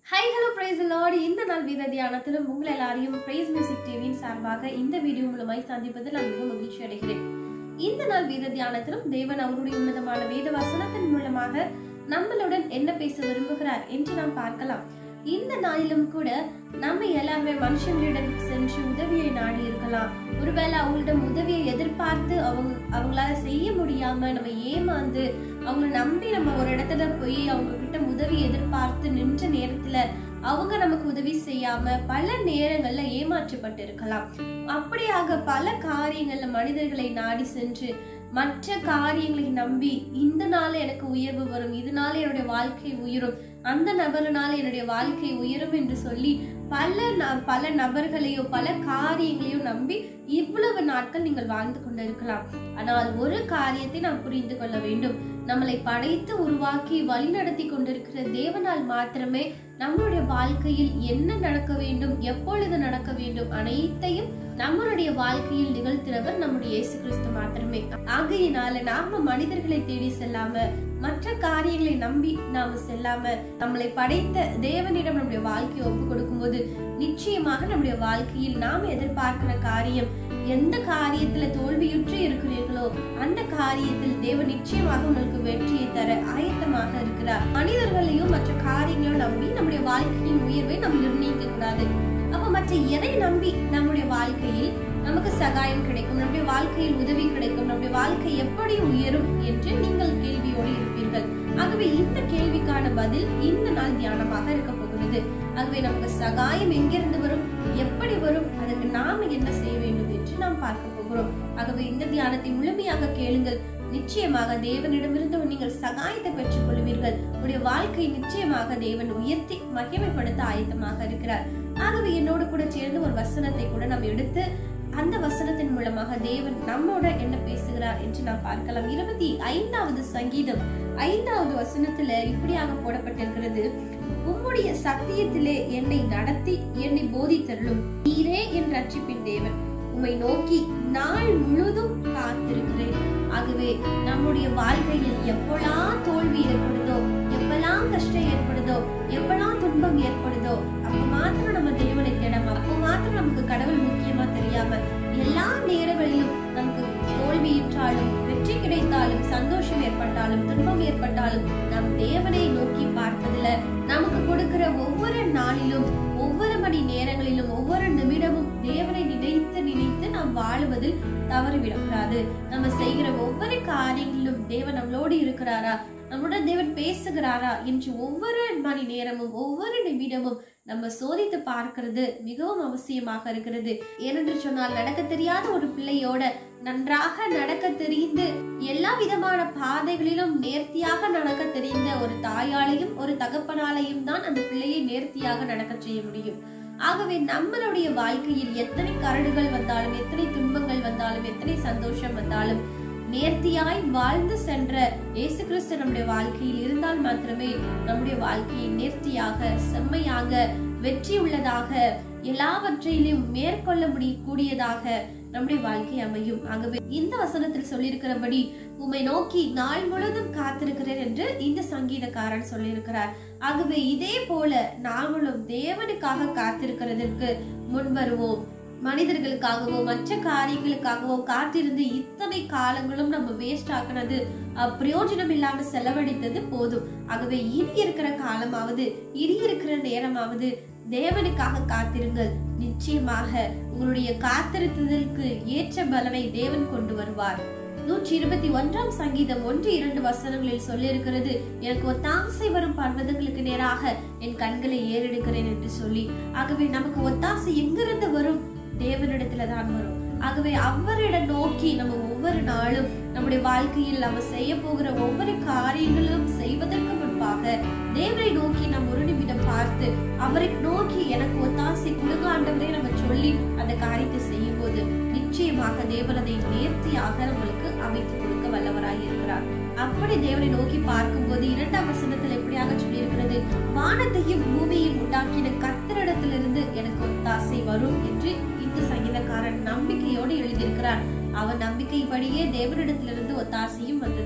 high hello price Lord இந்த நாள் வேத தியானத்திலும் உங்கள் எல்லாரையும் பிரைஸ் மியூசிக் டிவியின் சார்பாக இந்த வீடியோ மூலமாய் சந்திப்பதில் நான் மிக மகிழ்ச்சி அடைகிறேன் இந்த நாள் வேத தியானத்திலும் தேவன் அவருடைய உன்னதமான வேத வசனத்தின் மூலமாக நம்மளுடன் என்ன பேச விரும்புகிறார் என்று நாம் பார்க்கலாம் இந்த நாளிலும் கூட நம்ம எல்லாருமே மனுஷங்களிடம் சென்று உதவியை நாடி இருக்கலாம் ஒருவேளை அவங்களிடம் உதவியை எதிர்பார்த்து அவங்க அவங்களால செய்ய முடியாம நம்ம ஏமாந்து அவங்கள நம்பி நம்ம ஒரு இடத்துல போய் அவங்க கிட்ட உதவி எதிர்பார்த்து நின்ற நேரத்துல அவங்க நமக்கு உதவி செய்யாம பல நேரங்கள்ல ஏமாற்றப்பட்டு இருக்கலாம் அப்படியாக பல காரியங்கள்ல மனிதர்களை நாடி சென்று மற்ற காரியங்களை நம்பி இந்த நாள் எனக்கு உயர்வு வரும் இதனால என்னுடைய வாழ்க்கை உயரும் அந்த நபர்னால என்னுடைய வாழ்க்கை உயரும் என்று சொல்லி பல ந- பல நபர்களையோ பல காரியங்களையோ நம்பி இவ்வளவு நாட்கள் நீங்கள் வாழ்ந்து கொண்டிருக்கலாம் ஆனால் ஒரு காரியத்தை நாம் புரிந்து கொள்ள வேண்டும் நம்மளை படைத்து உருவாக்கி வழிநடத்தி கொண்டிருக்கிற தேவனால் மாத்திரமே நம்மளுடைய வாழ்க்கையில் என்ன நடக்க வேண்டும் எப்பொழுது நடக்க வேண்டும் அனைத்தையும் நம்மளுடைய வாழ்க்கையில் நிகழ்த்துறவர் நம்முடைய இயேசு கிறிஸ்து மாத்திரமே ஆகையினால நாம மனிதர்களை தேடி செல்லாம மற்ற காரியங்களை நம்பி நாம செல்லாம நம்மளை படைத்த தேவனிடம் நம்முடைய வாழ்க்கையை ஒப்பு கொடுக்கும்போது நிச்சயமாக நம்முடைய வாழ்க்கையில் நாம் எதிர்பார்க்கிற காரியம் எந்த காரியத்துல தோல்வியுற்று இருக்கிறீர்களோ அந்த காரியத்தில் தேவன் நிச்சயமாக உங்களுக்கு வெற்றியை தர ஆயத்தமாக இருக்கிறார் மனிதர்களையும் மற்ற காரியங்களையும் நம்பி நம்முடைய வாழ்க்கையின் உயர்வை நாம் நிர்ணயிக்க கூடாது அப்ப மற்ற எதை நம்பி நம்முடைய வாழ்க்கையில் நமக்கு சகாயம் கிடைக்கும் நம்முடைய வாழ்க்கையில் உதவி கிடைக்கும் நம்முடைய வாழ்க்கை எப்படி உயரும் என்று நீங்கள் கேள்வியோடு இருப்பீர்கள் ஆகவே இந்த கேள்விக்கான பதில் இந்த நாள் தியானமாக இருக்க போகிறது ஆகவே நமக்கு சகாயம் எங்கிருந்து வரும் எப்படி வரும் அதற்கு நாம என்ன செய்ய வேண்டும் என்று நாம் பார்க்க போகிறோம் ஆகவே இந்த தியானத்தை முழுமையாக கேளுங்கள் நிச்சயமாக தேவனிடமிருந்து நீங்கள் சகாயத்தை பெற்றுக் கொள்வீர்கள் உங்களுடைய வாழ்க்கை நிச்சயமாக தேவன் உயர்த்தி மகிமைப்படுத்த ஆயத்தமாக இருக்கிறார் ஆகவே என்னோடு கூட சேர்ந்து ஒரு வசனத்தை கூட நாம் எடுத்து அந்த வசனத்தின் மூலமாக தேவன் நம்மோட என்ன பேசுகிறார் என்று நாம் பார்க்கலாம் இருபத்தி ஐந்தாவது சங்கீதம் ஐந்தாவது வசனத்துல இப்படியாக போடப்பட்டிருக்கிறது உம்முடைய சத்தியத்திலே என்னை நடத்தி என்னை போதித்தருளும் நீரே என் ரட்சிப்பின் தேவன் உம்மை நோக்கி நாள் முழுதும் காத்திருக்கிறேன் ஆகவே நம்முடைய வாழ்க்கையில் எப்பெல்லாம் தோல்வி ஏற்படுதோ எப்பெல்லாம் கஷ்டம் ஏற்படுதோ எப்பெல்லாம் துன்பம் ஏற்படுதோ அப்ப மாத்திரம் நம்ம தேவனை தேடாம அப்போ மாத்திரம் நமக்கு கடவுள் முக்கியமா தெரியாம எல்லா நேரங்களிலும் நமக்கு தோல்வியுற்றாலும் வெற்றி கிடைத்தாலும் சந்தோஷம் ஏற்பட்டாலும் துன்பம் ஏற்பட்டாலும் நம் தேவனை நோக்கி பார்ப்பதில் நமக்கு கொடுக்கிற ஒவ்வொரு நாளிலும் ஒவ்வொரு மணி நேரங்களிலும் ஒவ்வொரு நிமிடமும் தேவனை நினைத்து நினைத்து நாம் வாழுவதில் தவறிவிடக்கூடாது நம்ம செய்கிற ஒவ்வொரு காரியங்களிலும் தேவன் நம்மளோடு இருக்கிறாரா நம்முடன் தேவன் பேசுகிறாரா என்று ஒவ்வொரு மணி நேரமும் ஒவ்வொரு நிமிடமும் நம்ம சோதித்து பார்க்கிறது மிகவும் அவசியமாக இருக்கிறது ஏனென்று சொன்னால் நடக்க தெரியாத ஒரு பிள்ளையோட நன்றாக நடக்க தெரிந்து எல்லா விதமான பாதைகளிலும் நேர்த்தியாக நடக்க தெரிந்த ஒரு தாயாலையும் ஒரு தகப்பனாலையும் தான் அந்த பிள்ளையை நேர்த்தியாக நடக்க செய்ய முடியும் ஆகவே நம்மளுடைய வாழ்க்கையில் எத்தனை கரடுகள் வந்தாலும் எத்தனை துன்பங்கள் வந்தாலும் எத்தனை சந்தோஷம் வந்தாலும் நேர்த்தியாய் வாழ்ந்து சென்ற இயேசு கிறிஸ்து நம்முடைய வாழ்க்கையில் இருந்தால் மாத்திரமே நம்முடைய வாழ்க்கையை நேர்த்தியாக செம்மையாக வெற்றி உள்ளதாக எல்லாவற்றையிலும் மேற்கொள்ள முடியக்கூடியதாக நம்முடைய வாழ்க்கை அமையும் ஆகவே இந்த வசனத்தில் சொல்லியிருக்கிறபடி உம்மை நோக்கி நாள் முழுதும் காத்திருக்கிறேன் என்று இந்த சங்கீதக்காரன் சொல்லியிருக்கிறார் ஆகவே இதே போல நாங்களும் தேவனுக்காக காத்திருக்கிறதற்கு முன் வருவோம் மனிதர்களுக்காகவோ மற்ற காரியங்களுக்காகவோ காத்திருந்து இத்தனை காலங்களும் நம்ம வேஸ்ட் ஆக்குனது அஹ், பிரயோஜனம் இல்லாம செலவழித்தது போதும் ஆகவே இனி இருக்கிற காலமாவது இனி இருக்கிற நேரமாவது தேவனுக்காக காத்திருங்கள் நிச்சயமாக உங்களுடைய காத்திருத்ததற்கு ஏற்ற பலனை தேவன் கொண்டு வருவார் நூற்றி இருபத்தி ஒன்றாம் சங்கீதம் ஒன்று இரண்டு வசனங்களில் சொல்லியிருக்கிறது எனக்கு ஒத்தாசை வரும் பர்வதங்களுக்கு நேராக என் கண்களை ஏறெடுக்கிறேன் என்று சொல்லி ஆகவே நமக்கு ஒத்தாசை எங்கிருந்து வரும் தேவனிடத்துல தான் வரும் ஆகவே அவரிடம் நோக்கி நம்ம ஒவ்வொரு நாளும் நம்முடைய வாழ்க்கையில் நம்ம செய்ய போகிற ஒவ்வொரு காரியங்களும் செய்வதற்கு முன்பாக தேவனை நோக்கி நாம் ஒரு நிமிடம் பார்த்து அவரை நோக்கி எனக்கு ஒத்தாசை கொடுங்க ஆண்டவரே நம்ம சொல்லி அந்த காரியத்தை செய்யும் போது நிச்சயமாக தேவன் அதை நேர்த்தியாக நம்மளுக்கு அமைத்து கொடுக்க வல்லவராய் இருக்கிறார் அப்படி தேவனை நோக்கி பார்க்கும்போது இரண்டாம் வசனத்தில் எப்படியாக சொல்லியிருக்கிறது வானத்தையும் பூமியையும் உண்டாக்கின கத்திரிடத்திலிருந்து எனக்கு ஒத்தாசை வரும் என்று இந்த சங்கீதக்காரன் நம்பிக்கையோடு எழுதியிருக்கிறார் அவன் நம்பிக்கைப்படியே தேவனிடத்திலிருந்து ஒத்தாசையும் வந்தது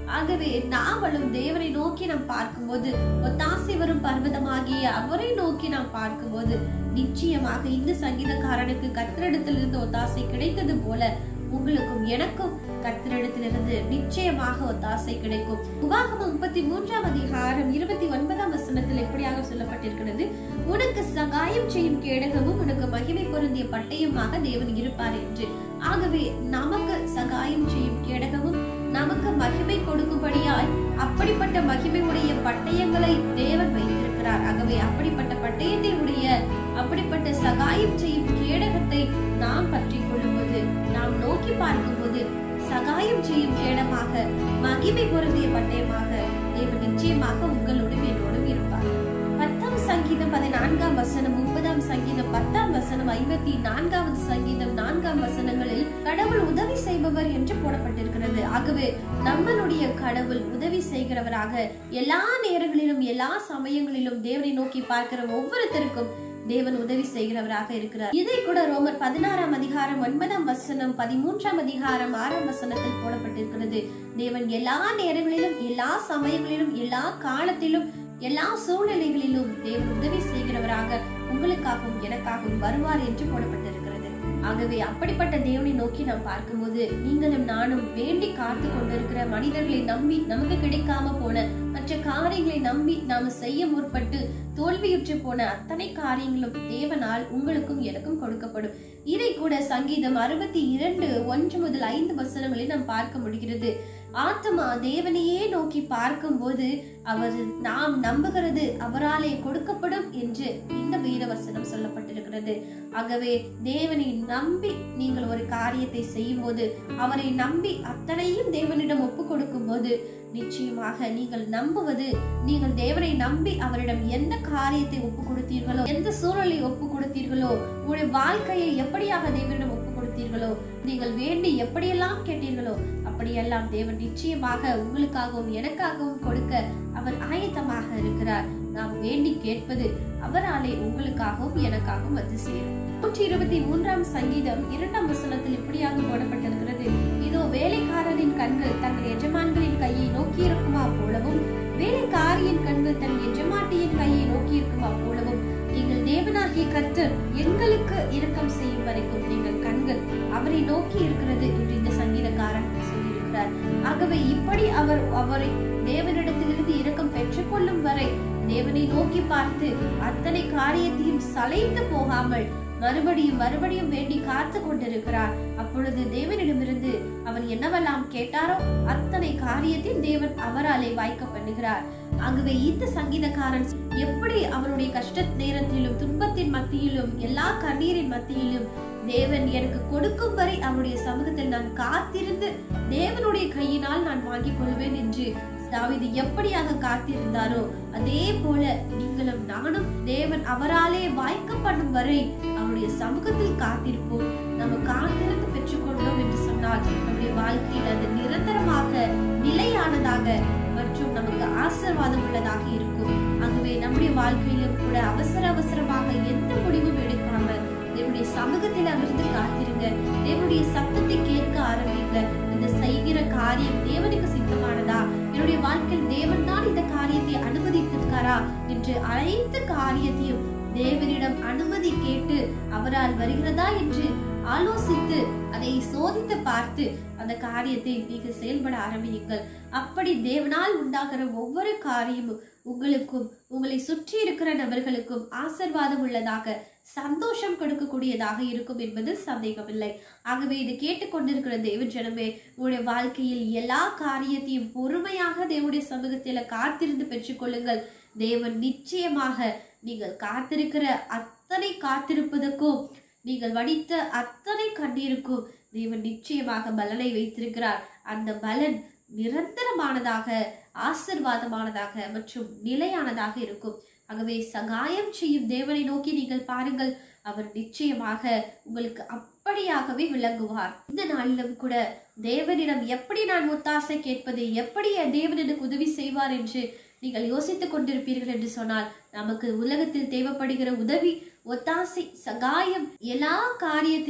ஆகவே நாமளும் தேவனை நோக்கி நாம் பார்க்கும்போது ஒத்தாசை வரும் பர்வதமாகிய அவரை நோக்கி நாம் பார்க்கும்போது நிச்சயமாக இந்த சங்கீதக்காரனுக்கு கத்திரிடத்திலிருந்து ஒத்தாசை கிடைத்தது போல உங்களுக்கும் எனக்கும் கத்திரிடத்திலிருந்து நிச்சயமாக ஒத்தாசை கிடைக்கும் உபாகமம் முப்பத்தி மூன்றாம் அதிகாரம் இருபத்தி ஒன்பதாம் வசனத்தில் எப்படியாக சொல்லப்பட்டிருக்கிறது உனக்கு சகாயம் செய்யும் கேடகமும் உனக்கு மகிமை பொருந்திய பட்டயமாக தேவன் இருப்பார் என்று ஆகவே நமக்கு சகாயம் செய்யும் கேடகமும் நமக்கு மகிமை கொடுக்கும்படியாய் அப்படிப்பட்ட மகிமை உடைய பட்டயங்களை தேவன் வைத்திருக்கிறார் ஆகவே அப்படிப்பட்ட பட்டயத்தை உடைய அப்படிப்பட்ட சகாயம் செய்யும் கேடகத்தை நாம் பற்றி கொள்ளும்போது நாம் நோக்கி பார்க்கும்போது சகாயம் செய்யும் கேடமாக மகிமை பொருந்திய பட்டயமாக தேவன் நிச்சயமாக உங்களோடும் என்னோடும் இருப்பார் பத்தாம் சங்கீதம் பதினான்காம் வசனம் முப்பதாம் சங்கீதம் பத்தாம் வசனம் ஐம்பத்தி நான்காவது சங்கீதம் நான்காம் வசனங்களில் கடவுள் உதவி செய்பவர் என்று போடப்பட்டிருக்கிறது ஆகவே நம்மளுடைய கடவுள் உதவி செய்கிறவராக எல்லா நேரங்களிலும் எல்லா சமயங்களிலும் தேவனை நோக்கி பார்க்கிற ஒவ்வொருத்தருக்கும் தேவன் உதவி செய்கிறவராக இருக்கிறார் இதை கூட ரோமர் பதினாறாம் அதிகாரம் ஒன்பதாம் வசனம் பதிமூன்றாம் அதிகாரம் ஆறாம் வசனத்தில் போடப்பட்டிருக்கிறது தேவன் எல்லா நேரங்களிலும் எல்லா சமயங்களிலும் எல்லா காலத்திலும் எல்லா சூழ்நிலைகளிலும் தேவன் உதவி செய்கிறவராக உங்களுக்காகவும் எனக்காகவும் வருவார் என்று போடப்பட்டிருக்கிறது ஆகவே அப்படிப்பட்ட தேவனை நோக்கி நாம் பார்க்கும்போது நீங்களும் நானும் வேண்டி காத்து கொண்டிருக்கிற மனிதர்களை நம்பி நமக்கு கிடைக்காம போன மற்ற காரியங்களை நம்பி நாம செய்ய முற்பட்டு தோல்வியுற்று போன அத்தனை காரியங்களும் தேவனால் உங்களுக்கும் எனக்கும் கொடுக்கப்படும் இதை கூட சங்கீதம் அறுபத்தி இரண்டு ஒன்று முதல் ஐந்து வசனங்களில் நாம் பார்க்க முடிகிறது ஆத்மா தேவனையே நோக்கி பார்க்கும்போது அவர் நாம் நம்புகிறது அவராலே கொடுக்கப்படும் என்று இந்த வேத வசனம் சொல்லப்பட்டிருக்கிறது ஆகவே தேவனை நம்பி நீங்கள் ஒரு காரியத்தை செய்யும் போது அவரை நம்பி அத்தனையும் தேவனிடம் ஒப்பு கொடுக்கும் போது நிச்சயமாக நீங்கள் நம்புவது நீங்கள் தேவனை நம்பி அவரிடம் எந்த காரியத்தை ஒப்பு கொடுத்தீர்களோ எந்த சூழலை ஒப்பு கொடுத்தீர்களோ உங்களுடைய வாழ்க்கையை எப்படியாக தேவனிடம் ஒப்பு கொடுத்தீர்களோ நீங்கள் வேண்டி எப்படியெல்லாம் கேட்டீர்களோ அப்படியெல்லாம் தேவன் நிச்சயமாக உங்களுக்காகவும் எனக்காகவும் கொடுக்க அவர் ஆயத்தமாக இருக்கிறார் நாம் வேண்டி கேட்பது அவராலே உங்களுக்காகவும் எனக்காகவும் வந்து சேரும் நூற்றி இருபத்தி மூன்றாம் சங்கீதம் இரண்டாம் வசனத்தில் இப்படியாக போடப்பட்டிருக்கிறது இதோ வேலைக்காரரின் கண்கள் தங்கள் எஜமான்களின் கையை நோக்கி இருக்குமா போலவும் வேலைக்காரியின் கண்கள் தன் எஜமாட்டியின் கையை நோக்கி இருக்குமா போலவும் நீங்கள் தேவனாகிய கர்த்தர் எங்களுக்கு இரக்கம் செய்யும் வரைக்கும் நீங்கள் கண்கள் அவரை நோக்கி இருக்கிறது என்று இந்த சங்கீதக்காரன் சொல்லியிருக்கிறார் ஆகவே இப்படி அவர் அவரை தேவனிடத்திலிருந்து இரக்கம் பெற்றுக்கொள்ளும் வரை தேவனை நோக்கி பார்த்து அத்தனை காரியத்தையும் சளைத்து போகாமல் மறுபடியும் மறுபடியும் வேண்டி காத்து கொண்டிருக்கிறார் அப்பொழுது தேவனிடமிருந்து அவர் என்னவெல்லாம் கேட்டாரோ அத்தனை காரியத்தையும் தேவன் அவராலே வாய்க்க பண்ணுகிறார் ஆகவே இந்த சங்கீதக்காரன் எப்படி அவருடைய கஷ்ட நேரத்திலும் துன்பத்தின் மத்தியிலும் எல்லா கண்ணீரின் மத்தியிலும் தேவன் எனக்கு கொடுக்கும் வரை அவருடைய சமூகத்தில் நான் காத்திருந்து தேவனுடைய கையினால் நான் வாங்கிக் கொள்வேன் என்று தாவீது எப்படியாக காத்திருந்தாரோ அதே போல நீங்களும் நானும் தேவன் அவராலே வாய்க்க பண்ணும் வரை அவருடைய சமூகத்தில் காத்திருப்போம் நம்ம காத்திருந்து பெற்றுக்கொண்டோம் என்று சொன்னால் நம்முடைய வாழ்க்கையில் அது நிரந்தரமாக நிலையானதாக மற்றும் நமக்கு ஆசீர்வாதம் உள்ளதாக இருக்கும் ஆகவே நம்முடைய வாழ்க்கையிலும் கூட அவசர அவசரமாக எந்த முடிவும் எடுக்காம தேவனுடைய சமூகத்தில் அமர்ந்து காத்திருங்க தேவனுடைய சத்தத்தை கேட்க ஆரம்பிங்க இந்த செய்கிற காரியம் தேவனுக்கு சித்தமானதா என்னுடைய வாழ்க்கையில் தேவன் தான் இந்த காரியத்தை அனுமதித்திருக்காரா என்று அனைத்து காரியத்தையும் தேவனிடம் அனுமதி கேட்டு அவரால் வருகிறதா என்று ஆலோசித்து அதை சோதித்து பார்த்து அந்த காரியத்தை நீங்க செயல்பட ஆரம்பியுங்கள் அப்படி தேவனால் உண்டாகிற ஒவ்வொரு காரியமும் உங்களுக்கும் உங்களை சுற்றி இருக்கிற நபர்களுக்கும் ஆசீர்வாதம் உள்ளதாக சந்தோஷம் கொடுக்கக்கூடியதாக இருக்கும் என்பது சந்தேகமில்லை ஆகவே இது கேட்டுக்கொண்டிருக்கிற தேவ ஜனமே உங்களுடைய வாழ்க்கையில் எல்லா காரியத்தையும் பொறுமையாக தேவனுடைய சமூகத்தில் காத்திருந்து பெற்றுக்கொள்ளுங்கள் தேவன் நிச்சயமாக நீங்கள் காத்திருக்கிற அத்தனை காத்திருப்பதற்கும் நீங்கள் வடித்த அத்தனை கண்ணீருக்கும் தேவன் நிச்சயமாக பலனை வைத்திருக்கிறார் அந்த பலன் நிரந்தரமானதாக ஆசிர்வாதமானதாக மற்றும் நிலையானதாக இருக்கும் ஆகவே சகாயம் செய்யும் தேவனை நோக்கி நீங்கள் பாருங்கள் அவர் நிச்சயமாக உங்களுக்கு அப்படியாகவே விளங்குவார் இந்த நாளிலும் கூட தேவனிடம் எப்படி நான் ஒத்தாசை கேட்பது எப்படி என் தேவன் எனக்கு உதவி செய்வார் என்று நீங்கள் யோசித்துக் கொண்டிருப்பீர்கள் என்று சொன்னால் நமக்கு உலகத்தில் தேவைப்படுகிற உதவி ஒத்தாசை சகாயம் எல்லா காரியத்தையும்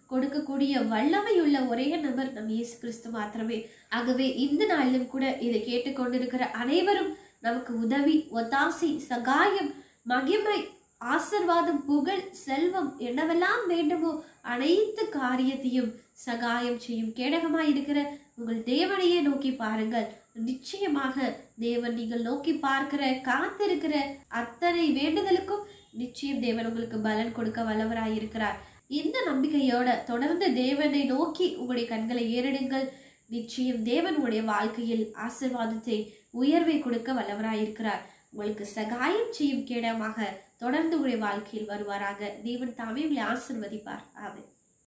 கொடுக்கக்கூடிய வல்லமையுள்ள ஒரே நபர் நம் இயேசு கிறிஸ்து மாத்திரமே ஆகவே இந்த நாளிலும் கூட இதை கேட்டுக்கொண்டிருக்கிற அனைவரும் நமக்கு உதவி ஒத்தாசி சகாயம் மகிமை ஆசீர்வாதம் புகழ் செல்வம் என்னவெல்லாம் வேண்டுமோ அனைத்து காரியத்தையும் சகாயம் செய்யும் கேடகமாய் இருக்கிற உங்கள் தேவனையே நோக்கி பாருங்கள் நிச்சயமாக தேவன் நீங்கள் நோக்கி பார்க்கிற காத்திருக்கிற அத்தனை வேண்டுதலுக்கும் நிச்சயம் தேவன் உங்களுக்கு பலன் கொடுக்க வல்லவராய் இருக்கிறார் இந்த நம்பிக்கையோட தொடர்ந்து தேவனை நோக்கி உங்களுடைய கண்களை ஏறிடுங்கள் நிச்சயம் தேவன் உங்களுடைய வாழ்க்கையில் ஆசிர்வாதத்தை உயர்வை கொடுக்க வல்லவராய் இருக்கிறார் உங்களுக்கு சகாயம் செய்யும் கேடமாக தொடர்ந்து உங்களுடைய வாழ்க்கையில் வருவாராக தேவன் தாமே உங்களை ஆசிர்வதிப்பார் ஆமென்